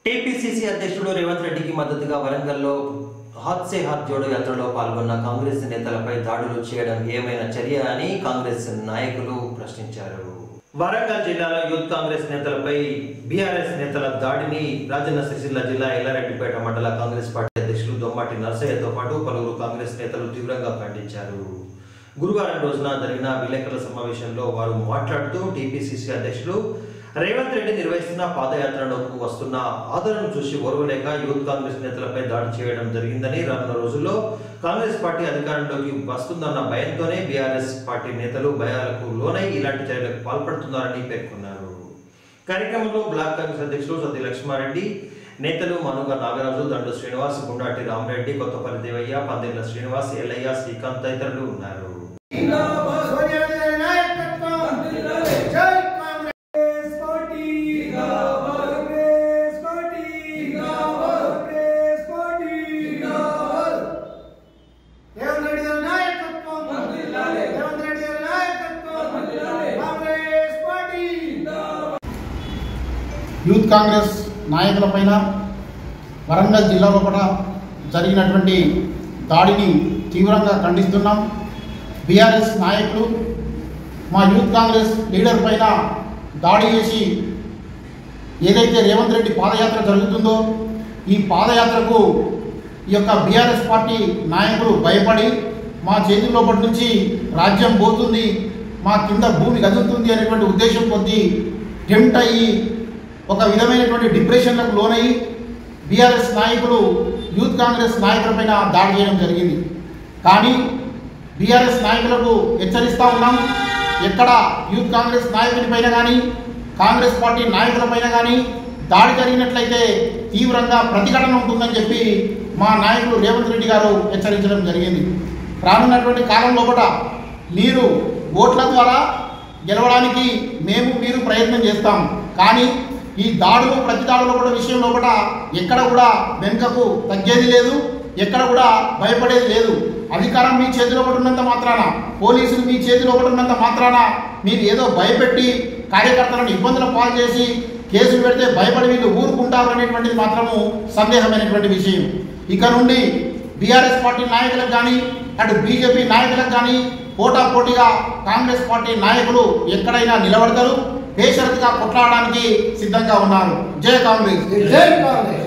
TPCC అధ్యక్షుడు రేవంత్ రెడ్డికి మద్దతుగా వరంగల్లో హాత్ సే హాత్ జోడో యాత్రలో పాల్గొన్న కాంగ్రెస్ నేతలపై దాడులు చేయడం ఏమైనా చర్య అని కాంగ్రెస్ నాయకులు ప్రశ్నించారు వరంగల్ జిల్లాలో యూత్ కాంగ్రెస్ నేతలపై బీఆర్ఎస్ నేతల దాడిని రాజన్న సిరిసిల్ల జిల్లా ఎల్లారెడ్డిపేట మండల కాంగ్రెస్ పార్టీ అధ్యక్షులు దొమ్మాటి నర్సయ్యతో పాటు పలువురు కాంగ్రెస్ నేతలు తీవ్రంగా ఖండించారు గురువారం రోజున జరిగిన విలేకరుల సమావేశంలో వారు మాట్లాడుతూ టీపీసీసీ అధ్యక్షులు రేవంత్ రెడ్డి నిర్వహిస్తున్న పాదయాత్రలకు వస్తున్న ఆదరణ చూసి ఓర్వలేక యూత్ కాంగ్రెస్ నేతలపై దాడి చేయడం జరిగిందని రానున్న రోజుల్లో కాంగ్రెస్ పార్టీ అధికారంలోకి వస్తుందన్న భయంతోనే బీఆర్ఎస్ పార్టీ నేతలు భయాలకు లోనై ఇలాంటి చర్యలకు పాల్పడుతున్నారని పేర్కొన్నారు కార్యక్రమంలో బ్లాక్ కాంగ్రెస్ అధ్యక్షులు సతీ లక్ష్మారెడ్డి నేతలు మనుగ నాగరాజు దండు శ్రీనివాస్ గుండాటి రామరెడ్డి కొత్తపల్లి దేవయ్య పందేళ్ల శ్రీనివాస్ ఎల్లయ్య శ్రీకాంత్ తదితరులు ఉన్నారు సోనియా గాంధీ నాయకత్వం జై Congress party Congress party Congress party Revanth Reddy గారి నాయకత్వం రేవంత్ రెడ్డి గారి నాయకత్వం కాంగ్రెస్ పార్టీ యూత్ కాంగ్రెస్ నాయకులపైన వరంగల్ జిల్లా లోపల జరిగినటువంటి దాడిని తీవ్రంగా ఖండిస్తున్నాం బీఆర్ఎస్ నాయకులు మా యూత్ కాంగ్రెస్ లీడర్ పైన దాడి చేసి ఏదైతే రేవంత్ రెడ్డి పాదయాత్ర జరుగుతుందో ఈ పాదయాత్రకు ఈ యొక్క బీఆర్ఎస్ పార్టీ నాయకులు భయపడి మా చేతి లోపటి నుంచి రాజ్యం పోతుంది మా కింద భూమి కదులుతుంది అనేటువంటి ఉద్దేశం కొద్దీ టెంప్ట్ అయ్యి ఒక విధమైనటువంటి డిప్రెషన్లకు లోనయ్యి బీఆర్ఎస్ నాయకులు యూత్ కాంగ్రెస్ నాయకులపైన దాడి చేయడం జరిగింది కానీ బీఆర్ఎస్ నాయకులకు హెచ్చరిస్తూ ఉన్నాం ఎక్కడ యూత్ కాంగ్రెస్ నాయకుని పైన కానీ కాంగ్రెస్ పార్టీ నాయకులపైన కానీ దాడి జరిగినట్లయితే తీవ్రంగా ప్రతిఘటన ఉంటుందని చెప్పి మా నాయకులు రేవంత్ రెడ్డి గారు హెచ్చరించడం జరిగింది రానున్నటువంటి కాలంలో కూడా మీరు ఓట్ల ద్వారా గెలవడానికి మేము మీరు ప్రయత్నం చేస్తాం కానీ ఈ దాడులు ప్రతి దాడులు కూడా విషయంలో కూడా ఎక్కడ కూడా వెనుకకు తగ్గేది లేదు ఎక్కడ కూడా భయపడేది లేదు అధికారం మీ చేతిలో ఒకటి ఉన్నంత మాత్రాన పోలీసులు మీ చేతిలో ఒకటి ఉన్నంత మాత్రాన మీరు ఏదో భయపెట్టి కార్యకర్తలను ఇబ్బందుల పాలు చేసి కేసులు పెడితే భయపడి వీళ్ళు ఊరుకుంటారు అనేటువంటిది మాత్రము సందేహమైనటువంటి విషయం ఇక నుండి బీఆర్ఎస్ పార్టీ నాయకులకు కానీ అటు బీజేపీ నాయకులకు కానీ పోటా పోటీగా కాంగ్రెస్ పార్టీ నాయకులు ఎక్కడైనా నిలబడతారు బేషరతుగా కొట్లాడడానికి సిద్ధంగా ఉన్నారు జయ కాంగ్రెస్ జై కాంగ్రెస్